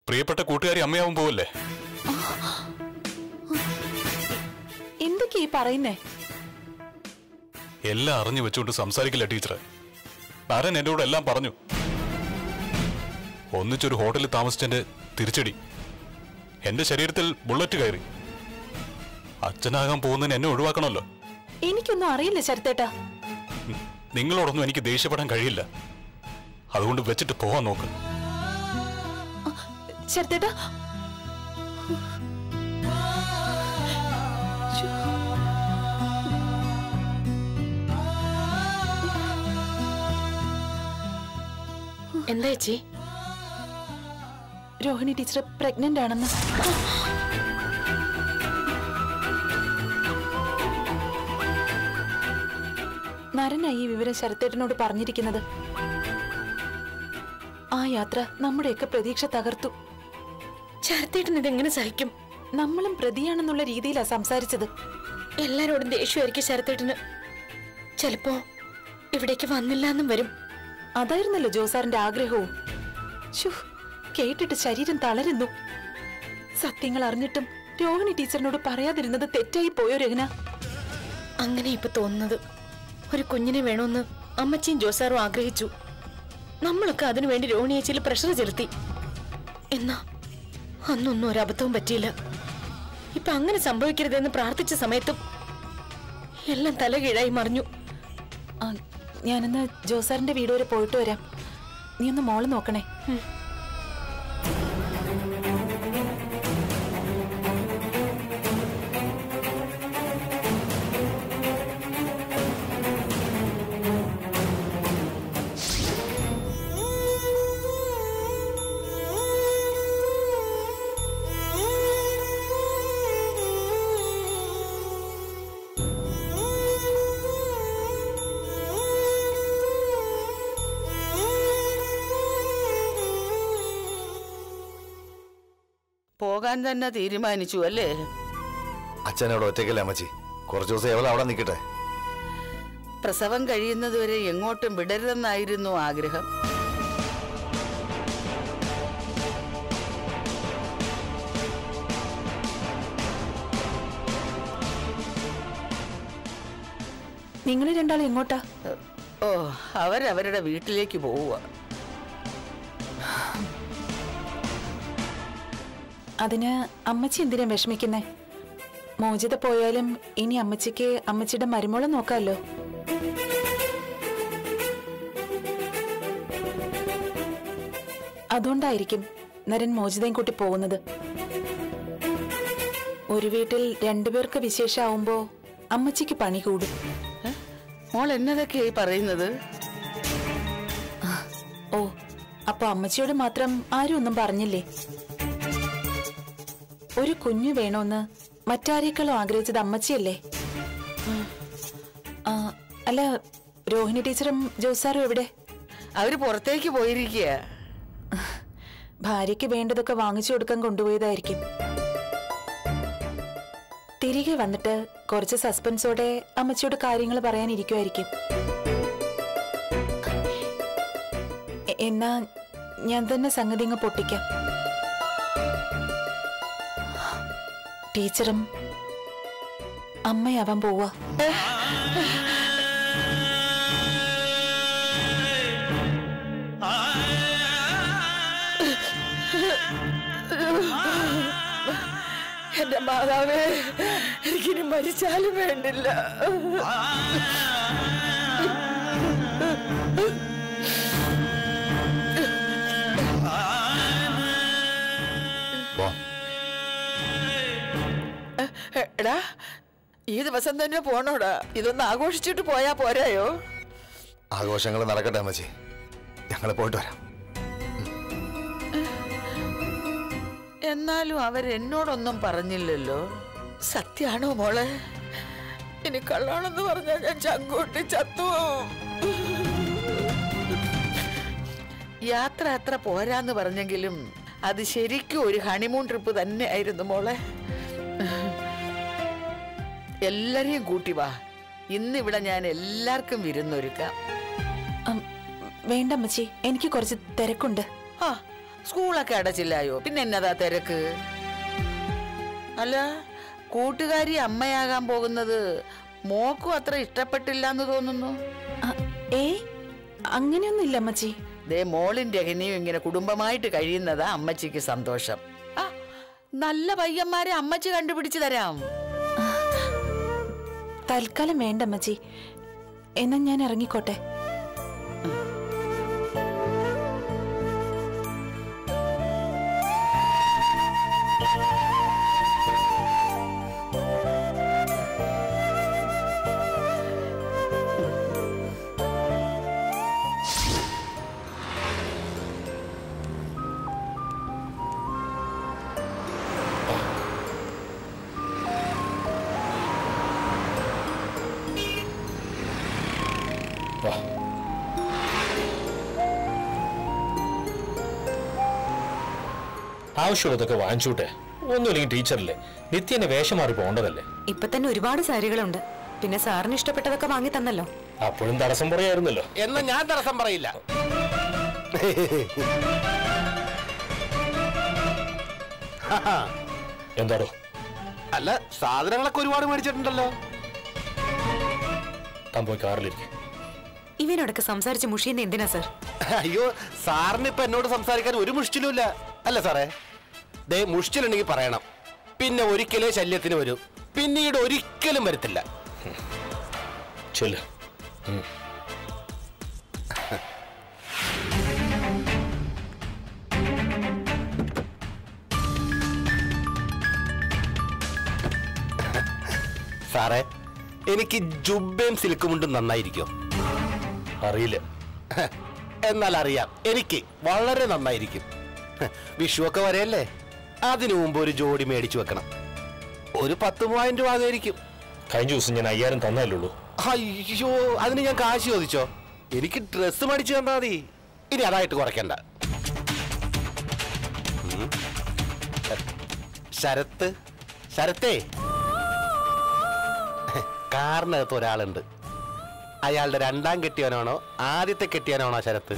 പ്രിയപ്പെട്ട കൂട്ടുകാരി അമ്മയാവും പോവല്ലേ എന്തൊക്കെയാ ഈ പറയുന്നേ എല്ലാം അറിഞ്ഞു വെച്ചുകൊണ്ട് സംസാരിക്കില്ല ടീച്ചറെ നാരൻ എന്നോട് എല്ലാം പറഞ്ഞു ഒന്നിച്ചൊരു ഹോട്ടലിൽ താമസിച്ചെന്റെ തിരിച്ചടി എന്റെ ശരീരത്തിൽ ബുള്ളറ്റ് കയറി അച്ഛനാകാൻ പോകുന്നതിന് എന്നെ ഒഴിവാക്കണമല്ലോ എനിക്കൊന്നും അറിയില്ല ശരത്തേട്ടാ ഉം, നിങ്ങളോടൊന്നും എനിക്ക് ദേഷ്യപ്പെടാൻ കഴിയില്ല അതുകൊണ്ട് വെച്ചിട്ട് പോവാൻ നോക്ക് ശരത്തേട്ടാ എന്താ ചേച്ചി രോഹിണി ടീച്ചർ പ്രഗ്നന്റ് ആണെന്ന് നരനായി ഈ വിവരം ശരത്തേട്ടനോട് പറഞ്ഞിരിക്കുന്നത് ആ യാത്ര നമ്മുടെയൊക്കെ പ്രതീക്ഷ തകർത്തു ശരത്തേട്ടൻ ഇതെങ്ങനെ സഹിക്കും നമ്മളും പ്രതിയാണെന്നുള്ള രീതിയിലാ സംസാരിച്ചത് എല്ലാരോടും ദേഷ്യമായിരിക്കും ശരത്തേട്ടന് ചിലപ്പോ ഇവിടേക്ക് വന്നില്ല എന്നും വരും അതായിരുന്നല്ലോ ജോസാറിന്റെ ആഗ്രഹവും ശു കേട്ടിട്ട് ശരീരം തളരുന്നു സത്യങ്ങൾ അറിഞ്ഞിട്ടും രോഹിണി ടീച്ചറിനോട് പറയാതിരുന്നത് തെറ്റായി പോയോ രഹന അങ്ങനെ ഇപ്പൊ തോന്നുന്നത് ഒരു കുഞ്ഞിനെ വേണമെന്ന് അമ്മച്ചിയും ജോസാറും ആഗ്രഹിച്ചു നമ്മളൊക്കെ അതിനുവേണ്ടി രോഹിണി ചേച്ചിയിൽ പ്രഷർ ചെലുത്തി എന്നാ അന്നൊന്നും ഒരു അബദ്ധവും പറ്റിയില്ല ഇപ്പൊ അങ്ങനെ സംഭവിക്കരുതെന്ന് പ്രാർത്ഥിച്ച സമയത്തും എല്ലാം തലകീഴായി മറിഞ്ഞു ആ, ഞാനിന്ന് ജോസാറിന്റെ വീട് വരെ പോയിട്ട് വരാം നീ ഒന്ന് മോള് നോക്കണേ പോകാൻ തന്നെ തീരുമാനിച്ചു അല്ലേ അച്ഛൻ അവിടെ ഒറ്റയ്ക്കല്ലേ അമ്മച്ചി കുറച്ചു ദിവസം എവളെ അവിടെ നിൽക്കട്ടെ പ്രസവം കഴിയുന്നതുവരെ എങ്ങോട്ടും വിടരുതെന്നായിരുന്നു ആഗ്രഹം നിങ്ങൾ രണ്ടാളും എങ്ങോട്ടാ ഓ അവരവരുടെ വീട്ടിലേക്ക് പോവുക അതിന് അമ്മച്ചി എന്തിനാ വിഷമിക്കുന്നേ മോചിത പോയാലും ഇനി അമ്മച്ചിക്ക് അമ്മച്ചിയുടെ മരുമോളെ നോക്കാമല്ലോ അതുകൊണ്ടായിരിക്കും നരൻ മോചിതയും കൂട്ടി പോകുന്നത് ഒരു വീട്ടിൽ രണ്ടുപേർക്ക് വിശേഷമാവുമ്പോ അമ്മച്ചിക്ക് പണി കൂടും ഏ? മോൾ എന്നതൊക്കെയായി പറയുന്നത് ഓ അപ്പൊ അമ്മച്ചിയോട് മാത്രം ആരും ഒന്നും പറഞ്ഞില്ലേ ഒരു കുഞ്ഞു വേണോന്ന് മറ്റാരേക്കാളും ആഗ്രഹിച്ചത് അമ്മച്ചിയല്ലേ ആ, അല്ല രോഹിണി ടീച്ചറും ജോസാറും എവിടെ അവര് പുറത്തേക്ക് പോയിരിക്കുക ഭാര്യയ്ക്ക് വേണ്ടതൊക്കെ വാങ്ങിച്ചു കൊടുക്കാൻ കൊണ്ടുപോയതായിരിക്കും തിരികെ വന്നിട്ട് കുറച്ച് സസ്പെൻസോടെ അമ്മച്ചിയോട് കാര്യങ്ങൾ പറയാനിരിക്കുമായിരിക്കും എ- എന്നാ ഞാൻ തന്നെ സംഗതി അങ്ങ് പൊട്ടിക്കാം ടീച്ചറും അമ്മയാവാൻ പോവാ എന്റെ മാതാവേ എനിക്കിനി മരിച്ചാലും വേണ്ടില്ല പോ എടാ ഈ ദിവസം തന്നെ പോണോടാ ഇതൊന്ന് ആഘോഷിച്ചിട്ട് പോയാ പോരായോ ആഘോഷങ്ങൾ നടക്കട്ടെ അമ്മച്ചി ഞങ്ങൾ പോയിട്ട് വരാം എന്നാലും അവരെന്നോടൊന്നും പറഞ്ഞില്ലല്ലോ സത്യാണോ മോളെ ഇനി കള്ളാണെന്ന് പറഞ്ഞാൽ ഞാൻ ചങ്കൂട്ടി ചത്തുപോവും യാത്ര അത്ര പോരാന്ന് പറഞ്ഞെങ്കിലും അത് ശരിക്കും ഒരു ഹണിമൂൺ ട്രിപ്പ് തന്നെ ആയിരുന്നു മോളെ എല്ലാരെയും കൂട്ടി വാ ഇന്നിവിടെ ഞാൻ എല്ലാവർക്കും വിരുന്നൊരുക്കാം അം, വേണ്ട അമ്മച്ചി എനിക്ക് കുറച്ച് തിരക്കുണ്ട് ആ സ്കൂളൊക്കെ അടച്ചില്ലായോ പിന്നെ എന്നതാ തിരക്ക് അല്ല കൂട്ടുകാരി അമ്മയാകാൻ പോകുന്നത് മോക്കും അത്ര ഇഷ്ടപ്പെട്ടില്ല എന്ന് തോന്നുന്നു ആ, ഏയ് അങ്ങനെയൊന്നുമില്ല അമ്മച്ചി ദേ മോളും രഹനിയും ഇങ്ങനെ കുടുംബമായിട്ട് കഴിയുന്നതാ അമ്മച്ചിക്ക് സന്തോഷം ആ നല്ല പയ്യന്മാരെ അമ്മച്ചി കണ്ടുപിടിച്ചു തരാം തൽക്കാലം വേണ്ട അമ്മച്ചി എന്നാ ഞാൻ ഇറങ്ങിക്കോട്ടെ വാ ആവശ്യമുള്ളതൊക്കെ വാങ്ങിച്ചൂട്ടെ ഒന്നുമില്ലെങ്കിൽ ടീച്ചറല്ലേ നിത്യന്റെ വേഷം മാറി പോകേണ്ടതല്ലേ ഇപ്പൊ തന്നെ ഒരുപാട് സാരികളുണ്ട് പിന്നെ സാറിന് ഇഷ്ടപ്പെട്ടതൊക്കെ വാങ്ങി തന്നല്ലോ അപ്പോഴും തടസ്സം പറയായിരുന്നല്ലോ എന്നാ ഞാൻ തടസ്സം പറയില്ല എന്താടോ അല്ല സാധനങ്ങളൊക്കെ ഒരുപാട് മേടിച്ചിട്ടുണ്ടല്ലോ താൻ പോയി കാറിലിരിക്കും ഇവനോടൊക്കെ സംസാരിച്ച് മുഷിയുന്ന എന്തിനാ സാർ അയ്യോ സാറിന് ഇപ്പൊ എന്നോട് സംസാരിക്കാൻ ഒരു മുഷ്ടിലും ഇല്ല അല്ല സാറേ ദേ മുഷ്ടിലുണ്ടെങ്കിൽ പറയണം പിന്നെ ഒരിക്കലേ ശല്യത്തിന് വരും പിന്നീട് ഒരിക്കലും വരത്തില്ല ചെല്ല് സാറേ എനിക്ക് ജുബയും സിൽക്കും മുണ്ടും നന്നായിരിക്കും അറിയില്ല എന്നാൽ അറിയാം എനിക്ക് വളരെ നന്നായിരിക്കും വിഷുവൊക്കെ വരെയല്ലേ അതിനു മുമ്പ് ഒരു ജോഡി മേടിച്ചു വെക്കണം ഒരു പത്ത് മൂവായിരം രൂപ ആകുമായിരിക്കും കഴിഞ്ഞ ദിവസം ഞാൻ അയ്യായിരം തന്നല്ലേ അയ്യോ അതിന് ഞാൻ കാശ് ചോദിച്ചോ എനിക്ക് ഡ്രസ്സ് മേടിച്ചു തന്നാ മതി ഇനി അതായിട്ട് കുറയ്ക്കണ്ട ഉം. ശരത്ത് ശരത്തേ കാറിനകത്ത് ഒരാളുണ്ട് അയാളുടെ രണ്ടാം കെട്ടിയവനാണോ ആദ്യത്തെ കെട്ടിയവനാണോ ശരത്ത്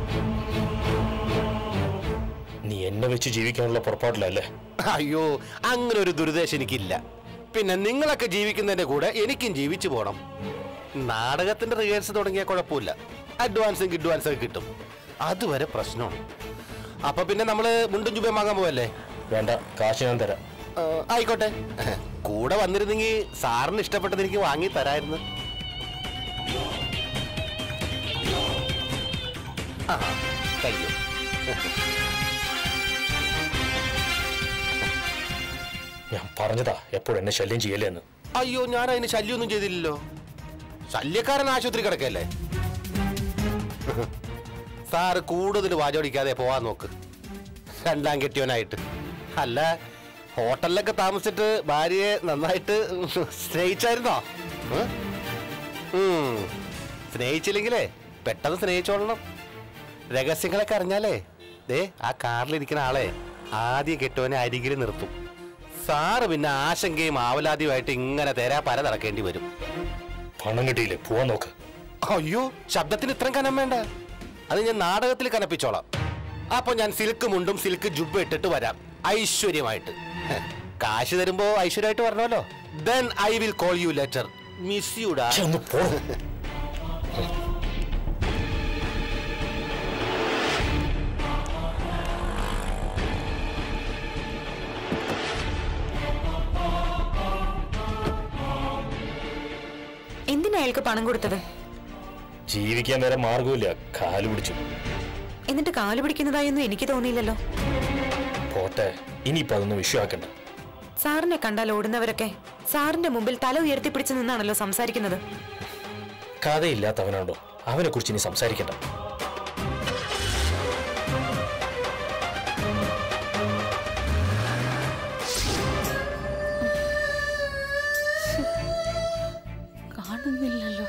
നീ എന്നെ വെച്ച് ജീവിക്കാനുള്ള പുറപ്പാടിലല്ലേ അയ്യോ അങ്ങനെ ഒരു ദുരുദ്ദേശം എനിക്കില്ല പിന്നെ നിങ്ങളൊക്കെ ജീവിക്കുന്നതിന്റെ കൂടെ എനിക്കും ജീവിച്ചു പോണം നാടകത്തിന്റെ റിഹേഴ്സൽ തുടങ്ങിയാൽ കുഴപ്പമില്ല അഡ്വാൻസും കിഡ്വാൻസും ഒക്കെ കിട്ടും അതുവരെ പ്രശ്നമാണ് അപ്പൊ പിന്നെ നമ്മള് മുണ്ടും ചുബയും വാങ്ങാൻ പോവല്ലേ വേണ്ട കാശ് ഞാൻ തരാം ആ, ആയിക്കോട്ടെ കൂടെ വന്നിരുന്നെങ്കിൽ സാറിന് ഇഷ്ടപ്പെട്ടത് എനിക്ക് വാങ്ങി തരായിരുന്നു ആ താങ്ക് യു ഞാൻ പറഞ്ഞതാ എപ്പോഴും എന്നെ ശല്യം ചെയ്യല്ലേ എന്ന് അയ്യോ ഞാൻ അതിന് ശല്യമൊന്നും ചെയ്തില്ലല്ലോ ശല്യക്കാരൻ ആശുപത്രി കിടക്കല്ലേ സാറ് കൂടുതൽ വാചോടിക്കാതെ പോവാൻ നോക്ക് രണ്ടാം കെട്ടിയവനായിട്ട് അല്ല ഹോട്ടലിലൊക്കെ താമസിച്ചിട്ട് ഭാര്യയെ നന്നായിട്ട് സ്നേഹിച്ചായിരുന്നോ ഏ? ഉം. സ്നേഹിച്ചില്ലെങ്കിലേ പെട്ടെന്ന് സ്നേഹിച്ചോളണം രഹസ്യങ്ങളൊക്കെ അറിഞ്ഞാലേ ദേ ആ കാറിലിരിക്കുന്ന ആളെ ആദ്യം കെട്ടുവനെ അരികിൽ നിർത്തും സാറ് പിന്നെ ആശങ്കയും ആവലാതിയുമായിട്ട് ഇങ്ങനെ തരാ പര നടക്കേണ്ടി വരും പണം കിട്ടിയില്ലേ പോവാൻ നോക്ക് അയ്യോ ശബ്ദത്തിന് ഇത്രയും കനം വേണ്ട അത് ഞാൻ നാടകത്തിൽ കനപ്പിച്ചോളാം അപ്പൊ ഞാൻ സിൽക്ക് മുണ്ടും സിൽക്ക് ജുബ് ഇട്ടിട്ട് വരാം ഐശ്വര്യമായിട്ട് ഹെ, കാശ് തരുമ്പോ ഐശ്വര്യമായിട്ട് വരണമല്ലോ then I will call you later miss യുടാ ഛെ, ഒന്ന് പോ എന്തിനാ അയാൾക്ക് പണം കൊടുത്തത് ജീവിക്കാൻ വേറെ മാർഗമില്ല കാല് പിടിച്ചു എന്നിട്ട് കാല് പിടിക്കുന്നതായൊന്നും എനിക്ക് തോന്നിയില്ലല്ലോ പോട്ടെ ഇനിയിപ്പോ അതൊന്നും വിഷയമാക്കണ്ട സാറിനെ കണ്ടാൽ ഓടുന്നവരൊക്കെ സാറിന്റെ മുമ്പിൽ തല ഉയർത്തിപ്പിടിച്ച് നിന്നാണല്ലോ സംസാരിക്കുന്നത് കഥയില്ലാത്തവനാണോ അവനെ കുറിച്ച് ഇനി സംസാരിക്കണ്ട കാണുന്നില്ലല്ലോ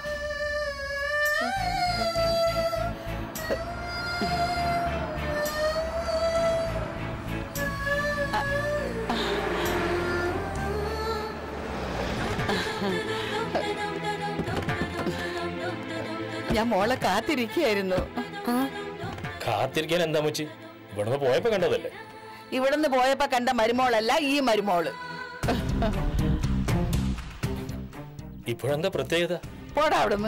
ഞാൻ മോളെ കാത്തിരിക്കുകയായിരുന്നു ആ കാത്തിരിക്കാൻ എന്താ മച്ചി ഇവിടുന്ന് പോയപ്പോ കണ്ടതല്ലേ ഇവിടുന്ന് പോയപ്പോ കണ്ട മരുമോളല്ല ഈ മരുമോള് ഇപ്പോഴെന്താ പ്രത്യേകത പോടാ അവിടുന്ന്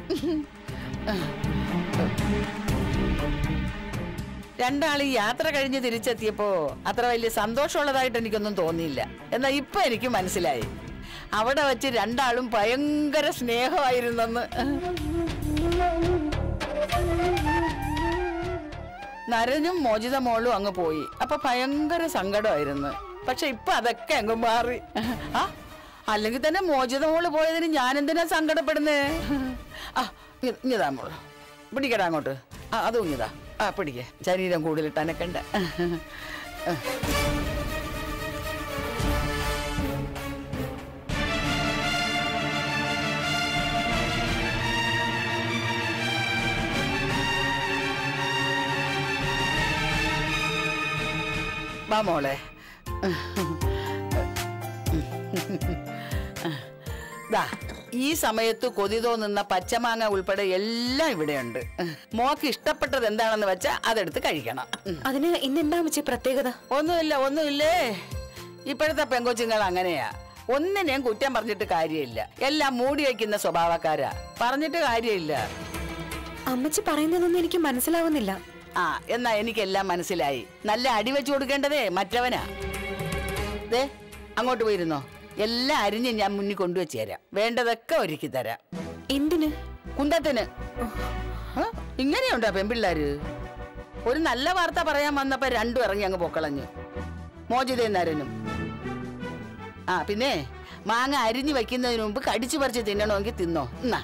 രണ്ടാൾ ഈ യാത്ര കഴിഞ്ഞ് തിരിച്ചെത്തിയപ്പോ അത്ര വലിയ സന്തോഷമുള്ളതായിട്ട് എനിക്കൊന്നും തോന്നിയില്ല എന്നാൽ ഇപ്പൊ എനിക്ക് മനസ്സിലായി അവിടെ വെച്ച് രണ്ടാളും ഭയങ്കര സ്നേഹമായിരുന്നെന്ന് നരനും മോചിത മോളും അങ്ങ് പോയി അപ്പൊ ഭയങ്കര സങ്കടമായിരുന്നു പക്ഷെ ഇപ്പൊ അതൊക്കെ അങ്ങ് മാറി ആ അല്ലെങ്കിൽ തന്നെ മോചിത മോള് പോയതിന് ഞാൻ എന്തിനാ സങ്കടപ്പെടുന്നേ ആ ഇ- ഇങ്ങിതാ മോള് പിടിക്കടാ അങ്ങോട്ട് ആ അതും ഇങ്ങിതാ ആ പിടിക്ക ശരീരം കൂടുതലിട്ട് അനക്കണ്ട വാ മോളെ ദാ ഈ സമയത്ത് കൊതി തോന്നുന്ന പച്ചമാങ്ങ ഉൾപ്പെടെ എല്ലാം ഇവിടെയുണ്ട് മോക്ക് ഇഷ്ടപ്പെട്ടത് എന്താണെന്ന് വെച്ചാൽ അതെടുത്ത് കഴിക്കണം ഉം. അതിന് ഇന്നെന്താ അമ്മച്ചി പ്രത്യേകത ഒന്നുമില്ല ഒന്നുമില്ലേ ഇപ്പോഴത്തെ പെങ്കൊച്ചുങ്ങൾ അങ്ങനെയാ ഒന്നിനെയും കുറ്റം പറഞ്ഞിട്ട് കാര്യമില്ല എല്ലാം മൂടി വയ്ക്കുന്ന സ്വഭാവക്കാരാ പറഞ്ഞിട്ട് കാര്യമില്ല അമ്മച്ചി പറയുന്നതൊന്നും എനിക്ക് മനസ്സിലാവുന്നില്ല ആ എന്നാ എനിക്കെല്ലാം മനസ്സിലായി നല്ല അടി വെച്ചു കൊടുക്കേണ്ടതേ മറ്റവനാ ദേ അങ്ങോട്ട് പോയിരുന്നോ എല്ലാം അരിഞ്ഞ് ഞാൻ മുന്നിൽ കൊണ്ടുവച്ച് തരാം വേണ്ടതൊക്കെ ഒരുക്കി തരാം എന്തിന് കുന്തത്തിന് ആ, ഇങ്ങനെയുണ്ടോ പെൺപിള്ളാര് ഒരു നല്ല വാർത്ത പറയാൻ വന്നപ്പോ രണ്ടും ഇറങ്ങി അങ്ങ് പൊക്കളഞ്ഞു മോചിതയും നരനും ആ പിന്നെ മാങ്ങ അരിഞ്ഞു വെക്കുന്നതിന് മുമ്പ് കടിച്ചു പറിച്ച് തിന്നണമെങ്കിൽ തിന്നോ എന്നാ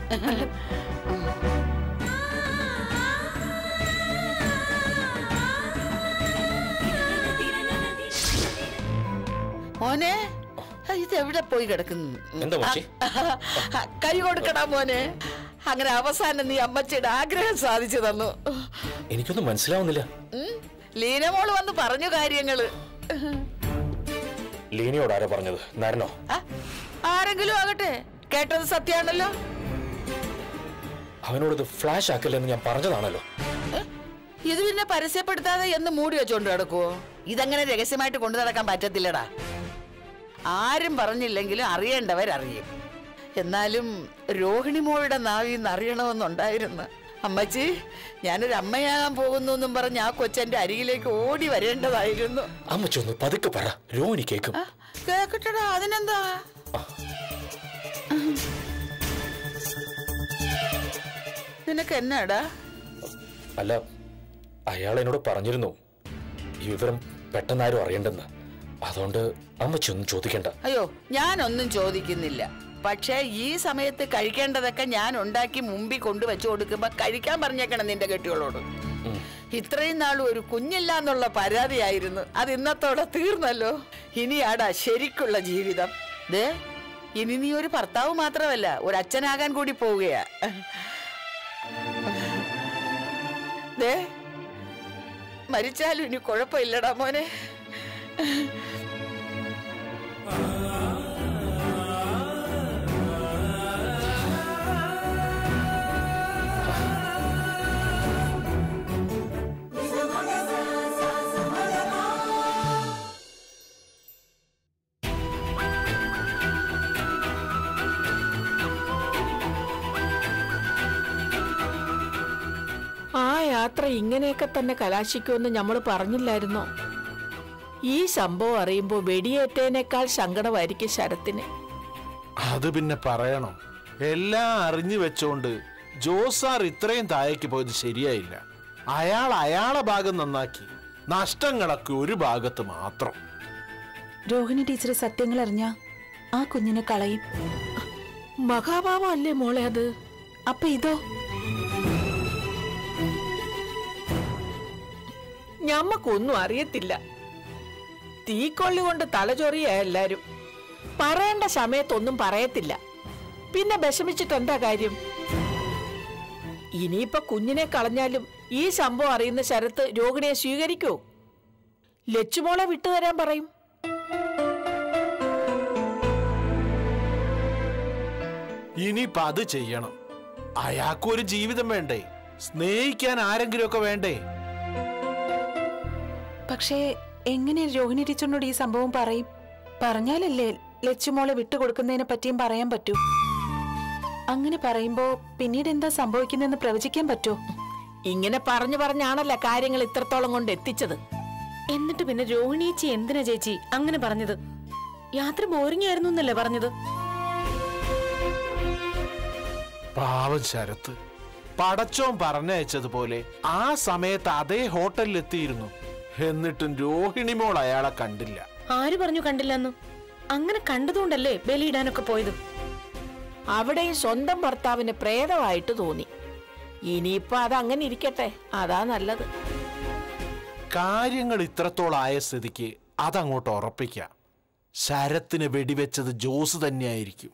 മോനെ ആ, ഇതെവിടെ പോയി കിടക്കുന്നു എന്താ മച്ചി? ആ, കൈ കൊടുക്കടാ മോനെ അങ്ങനെ അവസാനം നീ അമ്മച്ചിയുടെ ആഗ്രഹം സാധിച്ചു തന്നു എനിക്കൊന്നും മനസ്സിലാവുന്നില്ല ഉം. ലീനമോള് വന്ന് പറഞ്ഞു കാര്യങ്ങള് ലീനയോട് ആരാ പറഞ്ഞത് നരനോ ആ, ആരെങ്കിലും ആകട്ടെ കേട്ടത് സത്യാണല്ലോ അവനോട് ഇത് ഫ്ലാഷ് ആക്കില്ലെന്ന് ഞാൻ പറഞ്ഞതാണല്ലോ ഏ? ഇത് പിന്നെ പരസ്യപ്പെടുത്താതെ എന്ന് മൂടി വെച്ചോണ്ട് കിടക്കുവോ ഇതങ്ങനെ രഹസ്യമായിട്ട് കൊണ്ടു നടക്കാൻ പറ്റത്തില്ലടാ ആരും പറഞ്ഞില്ലെങ്കിലും അറിയേണ്ടവരറിയും എന്നാലും രോഹിണി മോളുടെ നാവിൽ നിന്ന് അറിയണമെന്നുണ്ടായിരുന്നു അമ്മച്ചി ഞാനൊരു അമ്മയാകാൻ പോകുന്നു എന്നും പറഞ്ഞ് ആ കൊച്ചെന്റെ അരികിലേക്ക് ഓടി വരേണ്ടതായിരുന്നു അമ്മച്ചി ഒന്ന് പതുക്കെ പറ രോഹിണി കേക്കും ആ, കേക്കട്ടെടാ അതിനെന്താ നിനക്ക് എന്നാടാ അല്ല അയാൾ എന്നോട് പറഞ്ഞിരുന്നു ഈ വിവരം പെട്ടെന്നാരും അറിയണ്ടെന്ന് അതുകൊണ്ട് അമ്മച്ചി ഒന്നും ചോദിക്കണ്ട അയ്യോ ഞാനൊന്നും ചോദിക്കുന്നില്ല പക്ഷേ ഈ സമയത്ത് കഴിക്കേണ്ടതൊക്കെ ഞാൻ ഉണ്ടാക്കി മുമ്പിൽ കൊണ്ടുവച്ചു കൊടുക്കുമ്പോ കഴിക്കാൻ പറഞ്ഞേക്കണം നിന്റെ കെട്ടികളോട് ഇത്രയും നാൾ ഒരു കുഞ്ഞില്ല എന്നുള്ള പരാതിയായിരുന്നു അത് ഇന്നത്തോടെ തീർന്നല്ലോ ഇനിയാടാ ശരിക്കുള്ള ജീവിതം ദേ ഇനി നീ ഒരു ഭർത്താവ് മാത്രമല്ല ഒരു അച്ഛനാകാൻ കൂടി പോവുകയാ ദേ മരിച്ചാലും ഇനി കുഴപ്പമില്ലടാ മോനെ ആ യാത്ര ഇങ്ങനെയൊക്കെ തന്നെ കലാശിക്കുമെന്ന് നമ്മൾ പറഞ്ഞില്ലായിരുന്നോ ഈ സംഭവം അറിയുമ്പോൾ വെടിയേറ്റേനേക്കാൾ സങ്കടമായിരിക്കും ശരത്തിന് അത് പിന്നെ പറയണം എല്ലാം അറിഞ്ഞു വെച്ചോണ്ട് ജോസാർ ഇത്രയും താഴേക്ക് പോയത് ശരിയായില്ല അയാൾ അയാളെ ഭാഗം നന്നാക്കി നഷ്ടങ്ങളൊക്കെ ഒരു ഭാഗത്ത് മാത്രം രോഹിണി ടീച്ചർ സത്യങ്ങൾ അറിഞ്ഞ ആ കുഞ്ഞിനെ കളയും മഹാഭാവം അല്ലേ മോളെ അത് അപ്പൊ ഇതോ ഞമ്മക്കൊന്നും അറിയത്തില്ല തീക്കൊള്ളി കൊണ്ട് തലചൊറിയ എല്ലാരും പറയേണ്ട സമയത്തൊന്നും പറയത്തില്ല പിന്നെ വിഷമിച്ചിട്ട് എന്താ കാര്യം ഇനിയിപ്പൊ കുഞ്ഞിനെ കളഞ്ഞാലും ഈ സംഭവം അറിയുന്ന ശരത്ത് രോഹിണിയെ സ്വീകരിക്കോ ലച്ചുമോളെ വിട്ടുതരാൻ പറയും ഇനിയിപ്പൊ അത് ചെയ്യണം അയാൾക്കും ഒരു ജീവിതം വേണ്ടേ സ്നേഹിക്കാൻ ആരെങ്കിലും ഒക്കെ വേണ്ടേ പക്ഷേ എങ്ങനെ രോഹിണി ടീച്ചറിനോട് ഈ സംഭവം പറയും പറഞ്ഞാലല്ലേ ലച്ചുമോളെ വിട്ടുകൊടുക്കുന്നതിനെ പറ്റിയും പറയാൻ പറ്റൂ അങ്ങനെ പറയുമ്പോ പിന്നീട് എന്താ സംഭവിക്കുന്നതെന്ന് പ്രവചിക്കാൻ പറ്റോ ഇങ്ങനെ പറഞ്ഞു പറഞ്ഞാണല്ലോ കാര്യങ്ങൾ ഇത്രത്തോളം കൊണ്ട് എത്തിച്ചത് എന്നിട്ട് പിന്നെ രോഹിണിയേച്ചി എന്തിനാ ചേച്ചി അങ്ങനെ പറഞ്ഞത് യാത്ര ബോറിംഗ് ആയിരുന്നു എന്നല്ലേ പറഞ്ഞത് പാവം ശരത്ത് പടച്ചോൻ പറഞ്ഞയച്ചതുപോലെ ആ സമയത്ത് അതേ ഹോട്ടലിൽ എത്തിയിരുന്നു എന്നിട്ടും രോഹിണി മോൾ അയാളെ കണ്ടില്ല ആര് പറഞ്ഞു കണ്ടില്ലെന്ന് അങ്ങനെ കണ്ടതുകൊണ്ടല്ലേ ബലിയിടാനൊക്കെ പോയത് അവിടെയും സ്വന്തം ഭർത്താവിന് പ്രേതമായിട്ട് തോന്നി ഇനിയിപ്പോ അത് അങ്ങനെ ഇരിക്കട്ടെ അതാ നല്ലത് കാര്യങ്ങൾ ഇത്രത്തോളം ആയ സ്ഥിതിക്ക് അതങ്ങോട്ട് ഉറപ്പിക്കാം ശരത്തിന് വെടിവെച്ചത് ജോസ് തന്നെയായിരിക്കും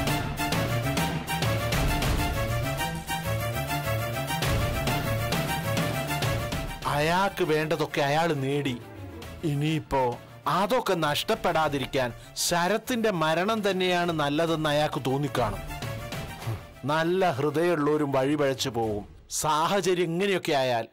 അയാൾക്ക് വേണ്ടതൊക്കെ അയാൾ നേടി ഇനിയിപ്പോ അതൊക്കെ നഷ്ടപ്പെടാതിരിക്കാൻ ശരത്തിന്റെ മരണം തന്നെയാണ് നല്ലതെന്ന് അയാൾക്ക് തോന്നിക്കാണും ഹും, നല്ല ഹൃദയമുള്ളവരും വഴിപഴച്ചു പോകും സാഹചര്യം ഇങ്ങനെയൊക്കെ ആയാൽ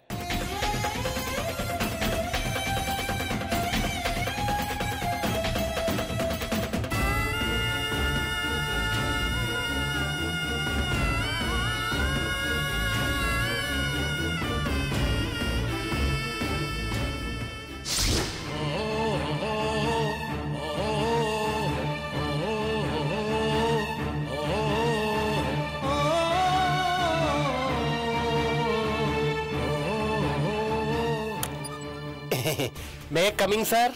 may coming sir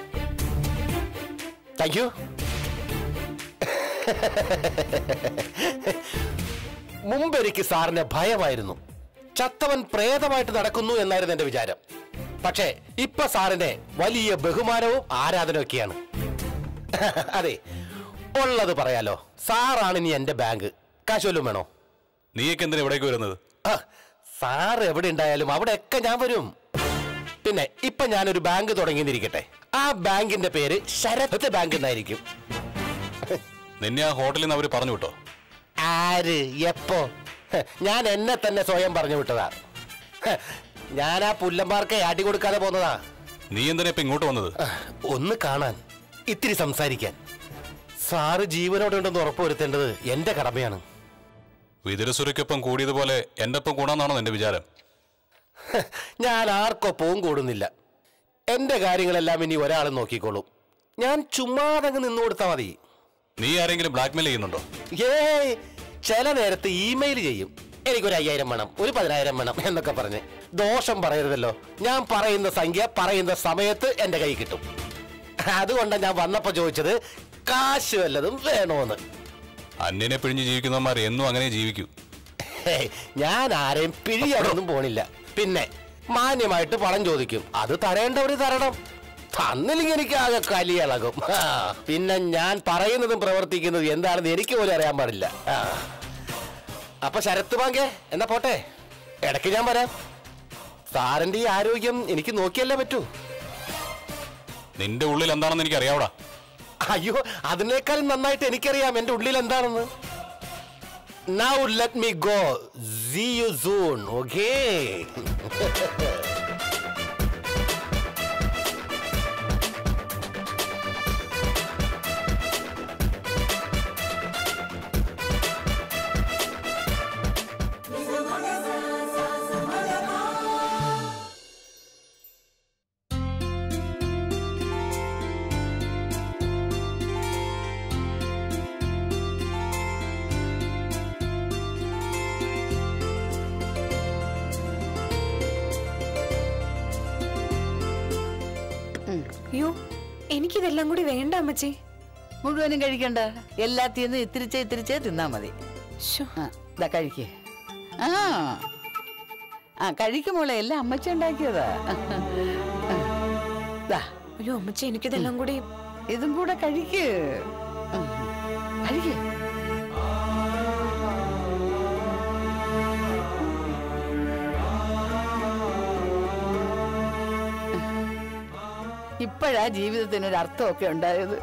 thank you മുമ്പ് എനിക്ക് സാറിനെ ഭയമായിരുന്നു ചത്തവൻ പ്രേതമായിട്ട് നടക്കുന്നു എന്നായിരുന്നു എന്റെ വിചാരം പക്ഷേ ഇപ്പൊ സാറിനെ വലിയ ബഹുമാനവും ആരാധനയൊക്കെയാണ് അതെ ഉള്ളത് പറയാലോ സാറാണ് ഇനി എന്റെ ബാങ്ക് കാശ് വല്ലതും വേണോ നീയൊക്കെ എന്തിനാ ഇവിടേക്ക് വരുന്നത് ആ, സാർ എവിടെ ഉണ്ടായാലും അവിടെയൊക്കെ ഞാൻ വരും പിന്നെ ഇപ്പൊ ഞാനൊരു ബാങ്ക് തുടങ്ങിയിരിക്കട്ടെ ആ ബാങ്കിന്റെ പേര് ശരത് ബാങ്ക് എന്നായിരിക്കും നിന്നെ ആ ഹോട്ടലിൽ നിന്ന് അവർ പറഞ്ഞു വിട്ടോ ആര് എപ്പോ ഹ്, ഞാൻ എന്നെ തന്നെ സ്വയം പറഞ്ഞു വിട്ടതാ ഹ്, ഞാൻ ആ പുല്ലന്മാർക്ക് അടി കൊടുക്കാതെ പോന്നതാ നീ എന്തിനാ ഇപ്പൊ ഇങ്ങോട്ട് വന്നത് ഒന്ന് കാണാൻ ഇത്തിരി സംസാരിക്കാൻ സാറ് ജീവനോടെ ഉണ്ടെന്ന് ഉറപ്പുവരുത്തേണ്ടത് എന്റെ കടമയാണ് വിതുരസുരയ്ക്കൊപ്പം കൂടിയതുപോലെ എന്റെ ഒപ്പം കൂടാന്നാണോ നിന്റെ വിചാരം ഹ്, ഞാൻ ആർക്കൊപ്പവും കൂടുന്നില്ല എന്റെ കാര്യങ്ങളെല്ലാം ഇനി ഒരാൾ നോക്കിക്കോളും ഞാൻ ചുമ്മാതങ്ങ് നിന്നു കൊടുത്താൽ മതി നീ ആരെങ്കിലും ബ്ലാക്ക്മെയിൽ ചെയ്യുന്നുണ്ടോ ഏയ് ചില നേരത്ത് ഇമെയിൽ ചെയ്യും എനിക്കൊരു അയ്യായിരം വേണം ഒരു പതിനായിരം വേണം എന്നൊക്കെ പറഞ്ഞ് ദോഷം പറയരുതല്ലോ ഞാൻ പറയുന്ന സംഖ്യ പറയുന്ന സമയത്ത് എന്റെ കൈ കിട്ടും അതുകൊണ്ടാണ് ഞാൻ വന്നപ്പോ ചോദിച്ചത് കാശ് വല്ലതും വേണോന്ന് അന്യനെ പിഴിഞ്ഞ് ജീവിക്കുന്നവന്മാർ എന്നും അങ്ങനെ ജീവിക്കൂ ഹേയ്, ഞാൻ ആരെയും പിഴിയാനൊന്നും പോണില്ല പിന്നെ മാന്യമായിട്ട് പണം ചോദിക്കും അത് തരേണ്ടവര് തരണം തന്നില്ലെങ്കിൽ എനിക്ക് ആകെ കലിയിളകും ആ, പിന്നെ ഞാൻ പറയുന്നതും പ്രവർത്തിക്കുന്നതും എന്താണെന്ന് എനിക്ക് പോലും അറിയാൻ പാടില്ല ആ. അപ്പൊ ശരത്ത് പാങ്കേ എന്നാ പോട്ടെ ഇടയ്ക്ക് ഞാൻ വരാം സാറിന്റെ ഈ ആരോഗ്യം എനിക്ക് നോക്കിയല്ലേ പറ്റൂ നിന്റെ ഉള്ളിൽ എന്താണെന്ന് എനിക്ക് അറിയാവടാ അയ്യോ അതിനേക്കാളും നന്നായിട്ട് എനിക്കറിയാം എന്റെ ഉള്ളിൽ എന്താണെന്ന് now let me go see you soon okay അയ്യോ എനിക്കിതെല്ലാം കൂടി വേണ്ട അമ്മച്ചി മുഴുവനും കഴിക്കണ്ട എല്ലാത്തിന്നും ഇത്തിരിച്ചേ ഇത്തിരിച്ചേ തിന്നാ മതി ശ്ശോ, ആ ഇതാ കഴിക്കേ ആ ആ കഴിക്കുമോളെ എല്ലാം അമ്മച്ചി ഉണ്ടാക്കിയതാ ദാ അയ്യോ അമ്മച്ചി എനിക്കിതെല്ലാം കൂടി ഇതും കൂടെ കഴിക്ക് ഉം. കഴിക്ക് ഇപ്പോഴാ ജീവിതത്തിനൊരു അർത്ഥമൊക്കെ ഉണ്ടായത്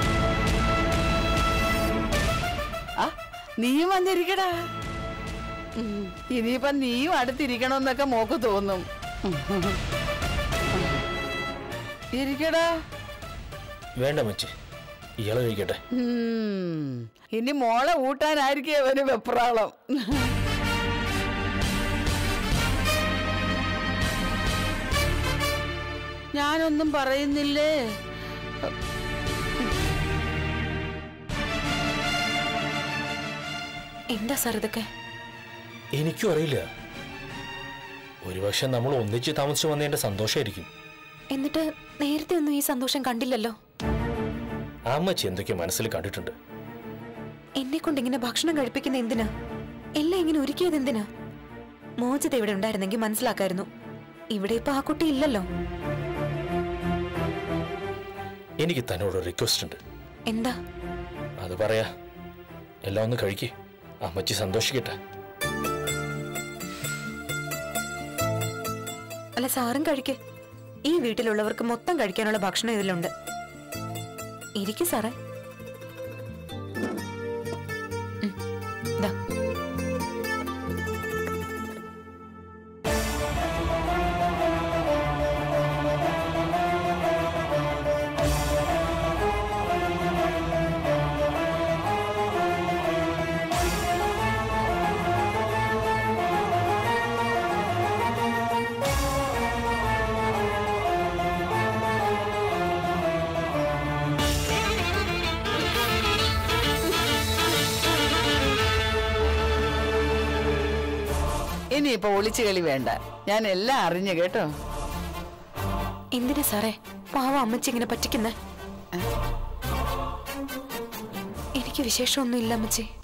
ആ നീയും വന്നിരിക്കടാ ഇനിയിപ്പൊ നീയും അടുത്തിരിക്കണമെന്നൊക്കെ മോക്ക് തോന്നും ഇരിക്കടാ വേണ്ട മച്ചി ഇയാളെ കഴിക്കട്ടെ ഉം. ഇനി മോളെ ഊട്ടാനായിരിക്കും അവന് വെപ്രാളം ഞാനൊന്നും പറയുന്നില്ലേ എന്താ സാർ ഇതൊക്കെ എനിക്കും അറിയില്ല ഒരുപക്ഷെ നമ്മൾ ഒന്നിച്ച് താമസിച്ചു വന്നതിന്റെ സന്തോഷമായിരിക്കും എന്നിട്ട് നേരത്തെ ഒന്നും ഈ സന്തോഷം കണ്ടില്ലല്ലോ അമ്മച്ചി എന്തൊക്കെയോ മനസ്സിൽ കണ്ടിട്ടുണ്ട് എന്നെ കൊണ്ട് ഇങ്ങനെ ഭക്ഷണം കഴിപ്പിക്കുന്ന എന്തിനാ എല്ലാം ഇങ്ങനെ ഒരുക്കിയത് എന്തിനാ മോചിത ഇവിടെ ഉണ്ടായിരുന്നെങ്കിൽ മനസ്സിലാക്കായിരുന്നു ഇവിടെ ഇപ്പൊ ആ കുട്ടി ഇല്ലല്ലോ എനിക്ക് തന്നോട് റിക്വസ്റ്റ് ഉണ്ട് എന്താ അത് പറയാ എല്ലാം ഒന്ന് കഴിക്കേ അമ്മച്ചി സന്തോഷിക്കട്ടെ അല്ല സാറും കഴിക്ക് ഈ വീട്ടിലുള്ളവർക്ക് മൊത്തം കഴിക്കാനുള്ള ഭക്ഷണം ഇതിലുണ്ട് ഇരിക്കു സാറേ ഉം, ദാ. ഇനിയിപ്പൊ ഒളിച്ചു കളി വേണ്ട ഞാൻ എല്ലാം അറിഞ്ഞു കേട്ടോ എന്തിനാ സാറേ പാവം അമ്മച്ചി ഇങ്ങനെ പറ്റിക്കുന്നേ എനിക്ക് വിശേഷമൊന്നും ഇല്ല അമ്മച്ചി